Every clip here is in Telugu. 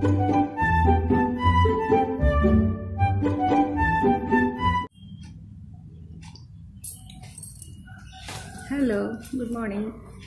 hello good morning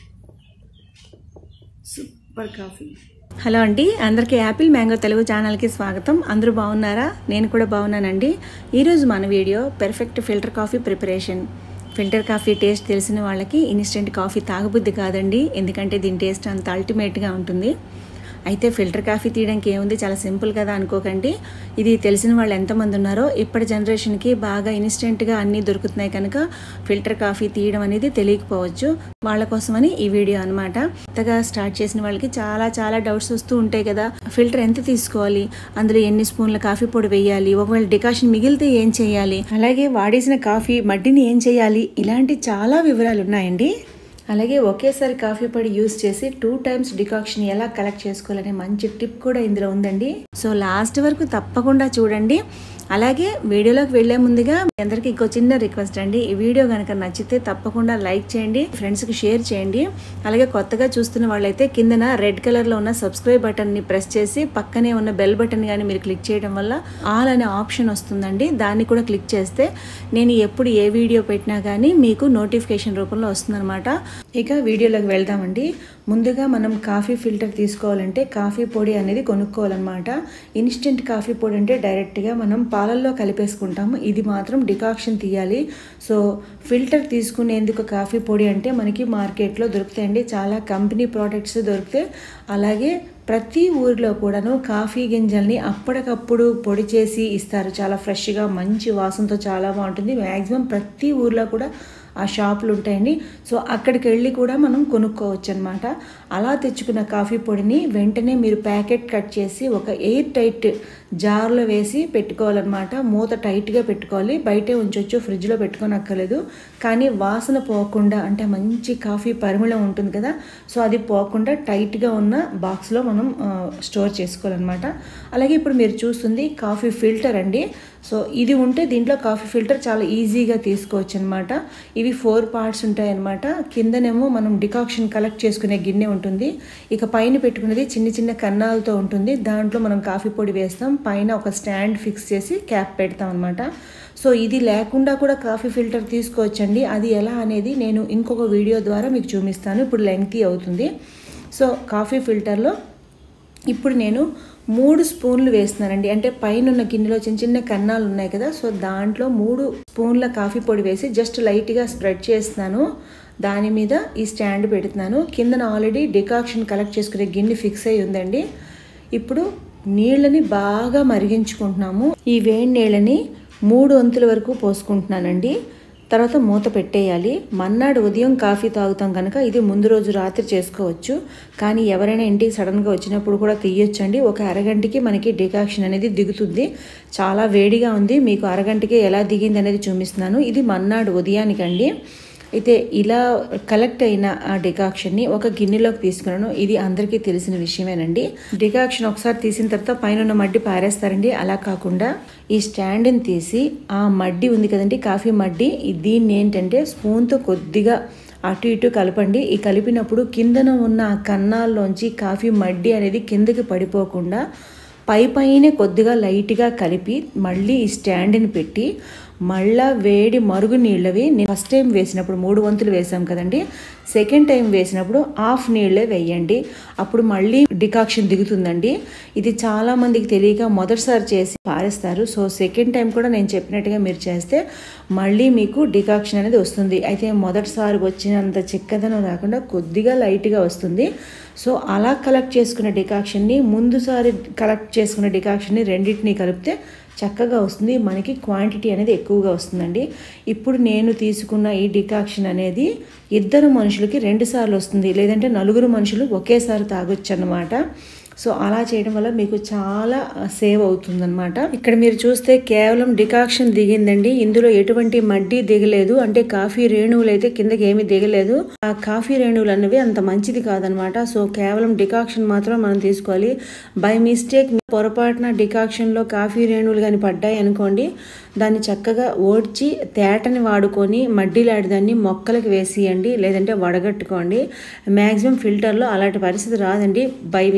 super coffee hello అండి అందరికీ యాపిల్ మ్యాంగో తెలుగు ఛానల్కి స్వాగతం అందరూ బాగున్నారా నేను కూడా బాగున్నానండి ఈరోజు మన video perfect filter coffee preparation filter coffee taste తెలిసిన వాళ్ళకి ఇన్స్టెంట్ కాఫీ తాగబుద్ధి కాదండి ఎందుకంటే దీని టేస్ట్ అంత అల్టిమేట్గా ఉంటుంది అయితే ఫిల్టర్ కాఫీ తీయడానికి ఏముంది చాలా సింపుల్ కదా అనుకోకండి ఇది తెలిసిన వాళ్ళు ఎంతమంది ఉన్నారో ఇప్పటి జనరేషన్కి బాగా ఇన్స్టెంట్గా అన్నీ దొరుకుతున్నాయి కనుక ఫిల్టర్ కాఫీ తీయడం అనేది తెలియకపోవచ్చు వాళ్ళ కోసమని ఈ వీడియో అనమాట కొత్తగా స్టార్ట్ చేసిన వాళ్ళకి చాలా చాలా డౌట్స్ వస్తూ ఉంటాయి కదా ఫిల్టర్ ఎంత తీసుకోవాలి అందులో ఎన్ని స్పూన్ల కాఫీ పొడి వేయాలి ఒకవేళ డికాషన్ మిగిలితే ఏం చేయాలి అలాగే వాడేసిన కాఫీ మడ్డిని ఏం చేయాలి ఇలాంటి చాలా వివరాలు ఉన్నాయండి అలాగే ఒకేసారి కాఫీ పొడి యూస్ చేసి టూ టైమ్స్ డికాక్షన్ ఎలా కలెక్ట్ చేసుకోవాలనే మంచి టిప్ కూడా ఇందులో ఉందండి సో లాస్ట్ వరకు తప్పకుండా చూడండి అలాగే వీడియోలోకి వెళ్లే ముందుగా మీ అందరికి ఇంకో చిన్న రిక్వెస్ట్ అండి ఈ వీడియో కనుక నచ్చితే తప్పకుండా లైక్ చేయండి ఫ్రెండ్స్కి షేర్ చేయండి అలాగే కొత్తగా చూస్తున్న వాళ్ళైతే కిందన రెడ్ కలర్లో ఉన్న సబ్స్క్రైబ్ బటన్ని ప్రెస్ చేసి పక్కనే ఉన్న బెల్ బటన్ కానీ మీరు క్లిక్ చేయడం వల్ల ఆల్ అనే ఆప్షన్ వస్తుందండి దాన్ని కూడా క్లిక్ చేస్తే నేను ఎప్పుడు ఏ వీడియో పెట్టినా కానీ మీకు నోటిఫికేషన్ రూపంలో వస్తుందన్నమాట ఇక వీడియోలోకి వెళ్దామండి ముందుగా మనం కాఫీ ఫిల్టర్ తీసుకోవాలంటే కాఫీ పొడి అనేది కొనుక్కోవాలన్నమాట ఇన్స్టెంట్ కాఫీ పొడి అంటే డైరెక్ట్గా మనం పాలల్లో కలిపేసుకుంటాము ఇది మాత్రం డికాక్షన్ తీయాలి సో ఫిల్టర్ తీసుకునేందుకు కాఫీ పొడి అంటే మనకి మార్కెట్లో దొరుకుతాయండి చాలా కంపెనీ ప్రోడక్ట్స్ దొరుకుతాయి అలాగే ప్రతి ఊరిలో కూడాను కాఫీ గింజల్ని అప్పటికప్పుడు పొడి చేసి ఇస్తారు చాలా ఫ్రెష్గా మంచి వాసనతో చాలా బాగుంటుంది మ్యాక్సిమం ప్రతి ఊర్లో కూడా ఆ షాపులు ఉంటాయండి సో అక్కడికి వెళ్ళి కూడా మనం కొనుక్కోవచ్చు అనమాట అలా తెచ్చుకున్న కాఫీ పొడిని వెంటనే మీరు ప్యాకెట్ కట్ చేసి ఒక ఎయిర్ టైట్ జార్లో వేసి పెట్టుకోవాలన్నమాట మూత టైట్గా పెట్టుకోవాలి బయటే ఉంచవచ్చు ఫ్రిడ్జ్లో పెట్టుకోనక్కర్లేదు కానీ వాసన పోకుండా అంటే మంచి కాఫీ పరిమళం ఉంటుంది కదా సో అది పోకుండా టైట్గా ఉన్న బాక్స్లో మనం స్టోర్ చేసుకోవాలన్నమాట అలాగే ఇప్పుడు మీరు చూస్తుంది కాఫీ ఫిల్టర్ అండి సో ఇది ఉంటే దీంట్లో కాఫీ ఫిల్టర్ చాలా ఈజీగా తీసుకోవచ్చు అనమాట ఇవి ఫోర్ పార్ట్స్ ఉంటాయన్నమాట కిందనేమో మనం డికాక్షన్ కలెక్ట్ చేసుకునే గిన్నె ఉంటుంది ఇక పైన పెట్టుకునేది చిన్న చిన్న కన్నాలతో ఉంటుంది దాంట్లో మనం కాఫీ పొడి వేస్తాం పైన ఒక స్టాండ్ ఫిక్స్ చేసి క్యాప్ పెడతాం అనమాట సో ఇది లేకుండా కూడా కాఫీ ఫిల్టర్ తీసుకోవచ్చండి అది ఎలా అనేది నేను ఇంకొక వీడియో ద్వారా మీకు చూపిస్తాను ఇప్పుడు లెంగ్తీ అవుతుంది సో కాఫీ ఫిల్టర్లో ఇప్పుడు నేను మూడు స్పూన్లు వేస్తున్నానండి అంటే పైన ఉన్న గిన్నెలో చిన్న చిన్న కన్నాలు ఉన్నాయి కదా సో దాంట్లో మూడు స్పూన్ల కాఫీ పొడి వేసి జస్ట్ లైట్గా స్ప్రెడ్ చేస్తున్నాను దాని మీద ఈ స్టాండ్ పెడుతున్నాను కిందన ఆల్రెడీ డికాక్షన్ కలెక్ట్ చేసుకునే గిన్నె ఫిక్స్ అయి ఉందండి ఇప్పుడు నీళ్ళని బాగా మరిగించుకుంటున్నాము ఈ వేడి నీళ్ళని మూడు వంతుల వరకు పోసుకుంటున్నానండి తర్వాత మూత పెట్టేయాలి మన్నాడు ఉదయం కాఫీ తాగుతాం కనుక ఇది ముందు రోజు రాత్రి చేసుకోవచ్చు కానీ ఎవరైనా ఇంటికి సడన్గా వచ్చినప్పుడు కూడా తీయొచ్చండి ఒక అరగంటకి మనకి డికాక్షన్ అనేది దిగుతుంది చాలా వేడిగా ఉంది మీకు అరగంటకి ఎలా దిగింది అనేది చూపిస్తున్నాను ఇది మన్నాడు ఉదయానికండి అయితే ఇలా కలెక్ట్ అయిన ఆ డికాక్షన్ని ఒక గిన్నెలోకి తీసుకున్నాను ఇది అందరికీ తెలిసిన విషయమేనండి డికాక్షన్ ఒకసారి తీసిన తర్వాత పైన ఉన్న మడ్డి పారేస్తారండి అలా కాకుండా ఈ స్టాండ్ని తీసి ఆ మడ్డి ఉంది కదండి కాఫీ మడ్డి దీన్ని ఏంటంటే స్పూన్తో కొద్దిగా అటు ఇటు కలపండి ఈ కలిపినప్పుడు కిందన ఉన్న ఆ కన్నాల్లోంచి కాఫీ మడ్డి అనేది కిందకి పడిపోకుండా పై పైనే కొద్దిగా లైట్గా కలిపి మళ్ళీ ఈ స్టాండ్ని పెట్టి మళ్ళా వేడి మరుగు నీళ్ళవి నేను ఫస్ట్ టైం వేసినప్పుడు మూడు వంతులు వేసాం కదండి సెకండ్ టైం వేసినప్పుడు హాఫ్ నీళ్ళే వేయండి అప్పుడు మళ్ళీ డికాక్షన్ దిగుతుందండి ఇది చాలా మందికి తెలియక మొదటిసారి చేసి పారేస్తారు సో సెకండ్ టైం కూడా నేను చెప్పినట్టుగా మీరు చేస్తే మళ్ళీ మీకు డికాక్షన్ అనేది వస్తుంది అయితే మొదటిసారి వచ్చినంత చిక్కదనం రాకుండా కొద్దిగా లైట్గా వస్తుంది సో అలా కలెక్ట్ చేసుకున్న డికాక్షన్ని ముందుసారి కలెక్ట్ చేసుకున్న డికాక్షన్ని రెండింటిని కలిపితే చక్కగా వస్తుంది మనకి క్వాంటిటీ అనేది ఎక్కువగా వస్తుందండి ఇప్పుడు నేను తీసుకున్న ఈ డికాక్షన్ అనేది ఇద్దరు మనుషులకి రెండు సార్లు వస్తుంది లేదంటే నలుగురు మనుషులు ఒకేసారి తాగొచ్చు అన్నమాట సో అలా చేయడం వల్ల మీకు చాలా సేవ్ అవుతుందన్నమాట ఇక్కడ మీరు చూస్తే కేవలం డికాక్షన్ దిగిందండి ఇందులో ఎటువంటి మడ్డి దిగలేదు అంటే కాఫీ రేణువులు అయితే కిందకి ఏమీ దిగలేదు ఆ కాఫీ రేణువులు అనేవి అంత మంచిది కాదనమాట సో కేవలం డికాక్షన్ మాత్రం మనం తీసుకోవాలి బై మిస్టేక్ పొరపాటున డికాక్షన్లో కాఫీ రేణువులు కానీ పడ్డాయి అనుకోండి దాన్ని చక్కగా ఓడ్చి తేటని వాడుకొని మడ్డిలాడి దాన్ని మొక్కలకు వేసియండి లేదంటే వడగట్టుకోండి మ్యాక్సిమం ఫిల్టర్లో అలాంటి పరిస్థితి రాదండి బై మిస్టేక్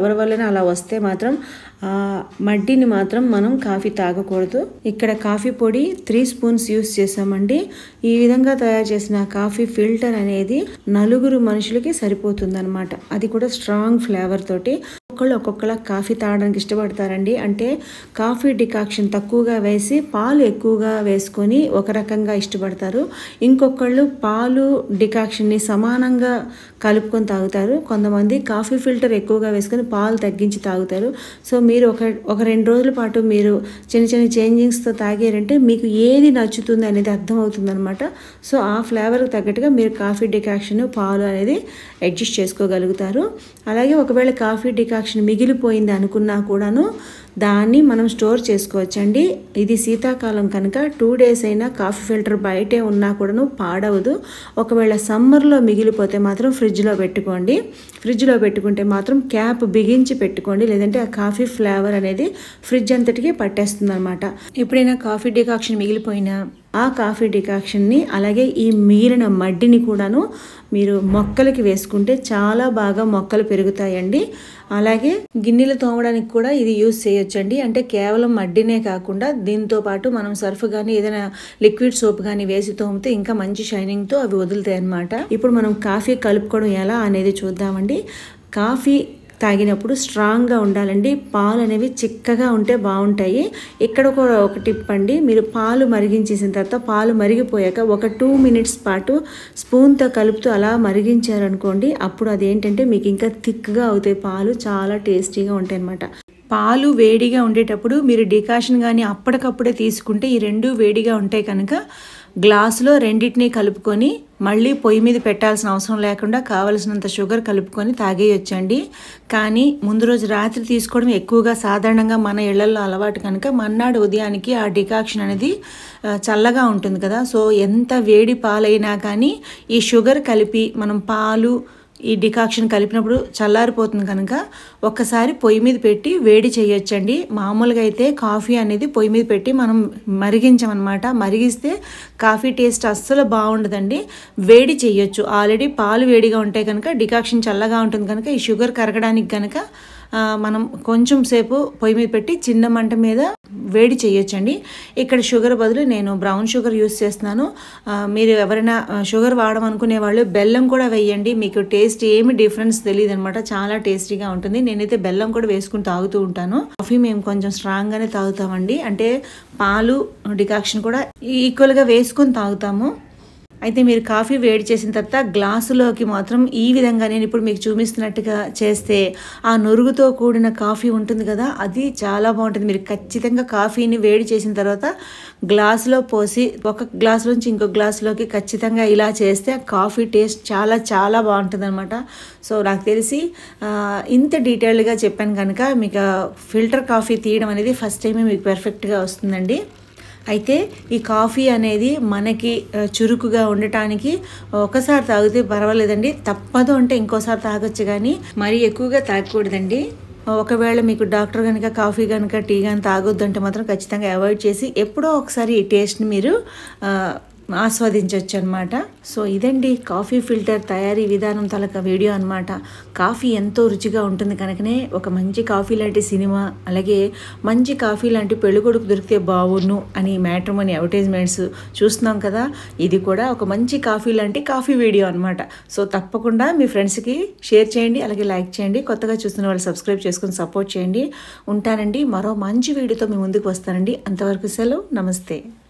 ఎవరి వల్లనే అలా వస్తే మాత్రం ఆ మడ్డిని మాత్రం మనం కాఫీ తాగకూడదు ఇక్కడ కాఫీ పొడి త్రీ స్పూన్స్ యూస్ చేసామండి ఈ విధంగా తయారు చేసిన కాఫీ ఫిల్టర్ అనేది నలుగురు మనుషులకి సరిపోతుంది అనమాట అది కూడా స్ట్రాంగ్ ఫ్లేవర్ తోటి ఒక్కొక్కళ్ళు ఒక్కొక్కలా కాఫీ తాగడానికి ఇష్టపడతారండి అంటే కాఫీ డికాక్షన్ తక్కువగా వేసి పాలు ఎక్కువగా వేసుకొని ఒక రకంగా ఇష్టపడతారు ఇంకొకళ్ళు పాలు డికాక్షన్ని సమానంగా కలుపుకొని తాగుతారు కొంతమంది కాఫీ ఫిల్టర్ ఎక్కువగా వేసుకొని పాలు తగ్గించి తాగుతారు సో మీరు ఒక ఒక రెండు రోజుల పాటు మీరు చిన్న చిన్న చేంజింగ్స్తో తాగారంటే మీకు ఏది నచ్చుతుంది అనేది అర్థమవుతుంది అనమాట సో ఆ ఫ్లేవర్కి తగ్గట్టుగా మీరు కాఫీ డికాక్షన్ పాలు అనేది అడ్జస్ట్ చేసుకోగలుగుతారు అలాగే ఒకవేళ కాఫీ డికాక్షన్ మిగిలిపోయింది అనుకున్నా కూడాను దాన్ని మనం స్టోర్ చేసుకోవచ్చండి ఇది శీతాకాలం కనుక టూ డేస్ అయినా కాఫీ ఫిల్టర్ బయటే ఉన్నా కూడాను పాడవదు ఒకవేళ సమ్మర్లో మిగిలిపోతే మాత్రం ఫ్రిడ్జ్లో పెట్టుకోండి ఫ్రిడ్జ్లో పెట్టుకుంటే మాత్రం క్యాప్ బిగించి పెట్టుకోండి లేదంటే ఆ కాఫీ ఫ్లేవర్ అనేది ఫ్రిడ్జ్ అంతటికి పట్టేస్తుంది అనమాట ఎప్పుడైనా కాఫీ డికాక్షన్ మిగిలిపోయినా ఆ కాఫీ డికాక్షన్ని అలాగే ఈ మిగిలిన మడ్డిని కూడాను మీరు మొక్కలకి వేసుకుంటే చాలా బాగా మొక్కలు పెరుగుతాయండి అలాగే గిన్నెలు తోమడానికి కూడా ఇది యూస్ చేయొచ్చండి అంటే కేవలం మడ్డినే కాకుండా దీంతో పాటు మనం సర్ఫ్ కానీ ఏదైనా లిక్విడ్ సోప్ కానీ వేసి తోమితే ఇంకా మంచి షైనింగ్తో అవి వదులుతాయి అన్నమాట ఇప్పుడు మనం కాఫీ కలుపుకోవడం ఎలా అనేది చూద్దామండి కాఫీ తాగినప్పుడు స్ట్రాంగ్గా ఉండాలండి పాలు అనేవి చిక్కగా ఉంటే బాగుంటాయి ఇక్కడ ఒక ఒక టిప్ అండి మీరు పాలు మరిగించేసిన తర్వాత పాలు మరిగిపోయాక ఒక టూ మినిట్స్ పాటు స్పూన్తో కలుపుతూ అలా మరిగించారనుకోండి అప్పుడు అదేంటంటే మీకు ఇంకా థిక్గా అవుతాయి పాలు చాలా టేస్టీగా ఉంటాయి అన్నమాట పాలు వేడిగా ఉండేటప్పుడు మీరు డికాషన్ కానీ అప్పటికప్పుడే తీసుకుంటే ఈ రెండు వేడిగా ఉంటాయి కనుక గ్లాసులో రెండింటినీ కలుపుకొని మళ్ళీ పొయ్యి మీద పెట్టాల్సిన అవసరం లేకుండా కావలసినంత షుగర్ కలుపుకొని తాగేయొచ్చండి కానీ ముందు రోజు రాత్రి తీసుకోవడం ఎక్కువగా సాధారణంగా మన ఇళ్లలో అలవాటు కనుక మన్నాడు ఉదయానికి ఆ డికాక్షన్ అనేది ఆ, చల్లగా ఉంటుంది కదా సో ఎంత వేడి పాలైనా కానీ ఈ షుగర్ కలిపి మనం పాలు ఈ డికాక్షన్ కలిపినప్పుడు చల్లారిపోతుంది కనుక ఒక్కసారి పొయ్యి మీద పెట్టి వేడి చేయొచ్చండి మామూలుగా అయితే కాఫీ అనేది పొయ్యి మీద పెట్టి మనం మరిగించమన్నమాట మరిగిస్తే కాఫీ టేస్ట్ అస్సలు బాగుండదండి వేడి చేయొచ్చు ఆల్రెడీ పాలు వేడిగా ఉంటాయి కనుక డికాక్షన్ చల్లగా ఉంటుంది కనుక ఈ షుగర్ కరగడానికి కనుక ఆ, మనం కొంచెం సేపు పొయ్యి మీద పెట్టి చిన్న మంట మీద వేడి చేయొచ్చండి ఇక్కడ షుగర్ బదులు నేను బ్రౌన్ షుగర్ యూస్ చేస్తున్నాను ఆ, మీరు ఎవరైనా ఆ, షుగర్ వాడమనుకునే వాళ్ళు బెల్లం కూడా వేయండి మీకు టేస్ట్ ఏమి డిఫరెన్స్ తెలియదు అనమాట చాలా టేస్టీగా ఉంటుంది నేనైతే బెల్లం కూడా వేసుకుని తాగుతూ ఉంటాను కాఫీ మేము కొంచెం స్ట్రాంగ్గానే తాగుతామండి అంటే పాలు డికాక్షన్ కూడా ఈక్వల్గా వేసుకొని తాగుతాము అయితే మీరు కాఫీ వేడి చేసిన తర్వాత గ్లాసులోకి మాత్రం ఈ విధంగా నేను ఇప్పుడు మీకు చూపిస్తున్నట్టుగా చేస్తే ఆ నురుగుతో కూడిన కాఫీ ఉంటుంది కదా అది చాలా బాగుంటుంది మీరు ఖచ్చితంగా కాఫీని వేడి చేసిన తర్వాత గ్లాసులో పోసి ఒక గ్లాసులోంచి ఇంకో గ్లాసులోకి ఖచ్చితంగా ఇలా చేస్తే ఆ కాఫీ టేస్ట్ చాలా చాలా బాగుంటుంది అనమాట సో నాకు తెలిసి ఆ, ఇంత డీటెయిల్డ్గా చెప్పాను కనుక మీకు ఫిల్టర్ కాఫీ తీయడం అనేది ఫస్ట్ టైమే మీకు పర్ఫెక్ట్గా వస్తుందండి అయితే ఈ కాఫీ అనేది మనకి ఆ, చురుకుగా ఉండటానికి ఒకసారి తాగితే పర్వాలేదండి తప్పదు అంటే ఇంకోసారి తాగొచ్చు కానీ మరీ ఎక్కువగా తాగకూడదండి ఒకవేళ మీకు డాక్టర్ కనుక కాఫీ కనుక టీ కానీ తాగొద్దు అంటే మాత్రం ఖచ్చితంగా అవాయిడ్ చేసి ఎప్పుడో ఒకసారి ఈ టేస్ట్ని మీరు ఆ, ఆస్వాదించవచ్చు అనమాట సో ఇదండి కాఫీ ఫిల్టర్ తయారీ విధానం తలక వీడియో అనమాట కాఫీ ఎంతో రుచిగా ఉంటుంది కనుకనే ఒక మంచి కాఫీ లాంటి సినిమా అలాగే మంచి కాఫీ లాంటి పెళ్ళికొడుకు దొరికితే బాగున్ను అని మ్యాట్రమోని అడ్వర్టైజ్మెంట్స్ చూస్తున్నాం కదా ఇది కూడా ఒక మంచి కాఫీ లాంటి కాఫీ వీడియో అనమాట సో తప్పకుండా మీ ఫ్రెండ్స్కి షేర్ చేయండి అలాగే లైక్ చేయండి కొత్తగా చూస్తున్న వాళ్ళు సబ్స్క్రైబ్ చేసుకుని సపోర్ట్ చేయండి ఉంటానండి మరో మంచి వీడియోతో మీ ముందుకు వస్తానండి అంతవరకు సెలవు నమస్తే